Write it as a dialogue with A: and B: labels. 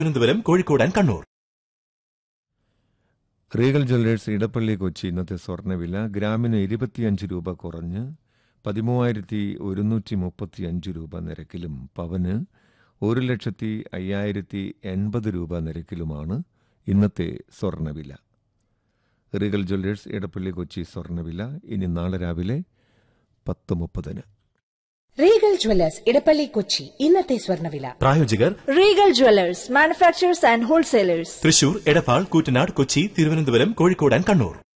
A: Thiruvananthapuram Kozhikode and Kannur
B: Regal jewellers Edappally Kochi ഇന്നത്തെ സ്വർണ്ണവില ഗ്രാമിന് ഇരുപത്തിയഞ്ച് രൂപ കുറഞ്ഞ് പതിമൂവായിരത്തി ഒരുന്നൂറ്റി മുപ്പത്തിയഞ്ച് രൂപ നിരക്കിലും പവന് ഒരു ലക്ഷത്തി അയ്യായിരത്തി എൺപത് രൂപ നിരക്കിലുമാണ് ഇന്നത്തെ സ്വർണ്ണവില റീഗൽ ജ്വല്ലേഴ്സ് ഇടപ്പള്ളി കൊച്ചി സ്വർണ്ണവില ഇനി നാളെ രാവിലെ പത്ത് മുപ്പതിന്
C: റീഗൽ ജ്വല്ലേഴ്സ് ഇടപ്പള്ളി കൊച്ചി ഇന്നത്തെ സ്വർണ്ണവില
A: പ്രായോജകർ
D: Regal Jewelers, manufacturers and wholesalers.
A: Thrissur Edappal Koottanad Kochi Thiruvananthapuram Kozhikode and Kannur